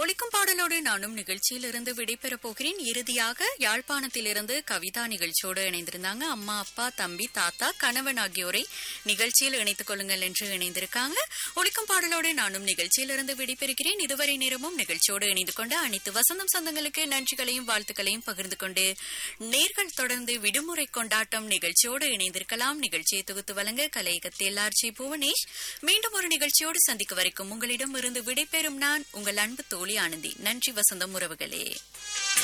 ஒலிக்கும் பாடலோடு நானும் நிகழ்ச்சியிலிருந்து விடைபெறப் போகிறேன் இறுதியாக யாழ்ப்பாணத்திலிருந்து கவிதா நிகழ்ச்சியோடு இணைந்திருந்தாங்க அம்மா அப்பா தம்பி தாத்தா கணவன் ஆகியோரை நிகழ்ச்சியில் இணைத்துக் கொள்ளுங்கள் என்று இணைந்திருக்காங்க ஒலிக்கும் பாடலோடு நானும் நிகழ்ச்சியிலிருந்து விடைபெறுகிறேன் இதுவரை நேரமும் நிகழ்ச்சியோடு இணைந்து கொண்ட அனைத்து வசந்தம் சொந்தங்களுக்கு நன்றிகளையும் வாழ்த்துக்களையும் பகிர்ந்து கொண்டு நேர்கள் தொடர்ந்து விடுமுறை கொண்டாட்டம் நிகழ்ச்சியோடு இணைந்திருக்கலாம் நிகழ்ச்சியை தொகுத்து வழங்க கலையகத்தில் ஆர்ஜி புவனேஷ் மீண்டும் ஒரு நிகழ்ச்சியோடு சந்திக்க வரைக்கும் உங்களிடம் இருந்து விடைபெறும் நான் உங்கள் அன்பு தோழி ஆனந்தி நன்றி வசந்தம் உறவுகளே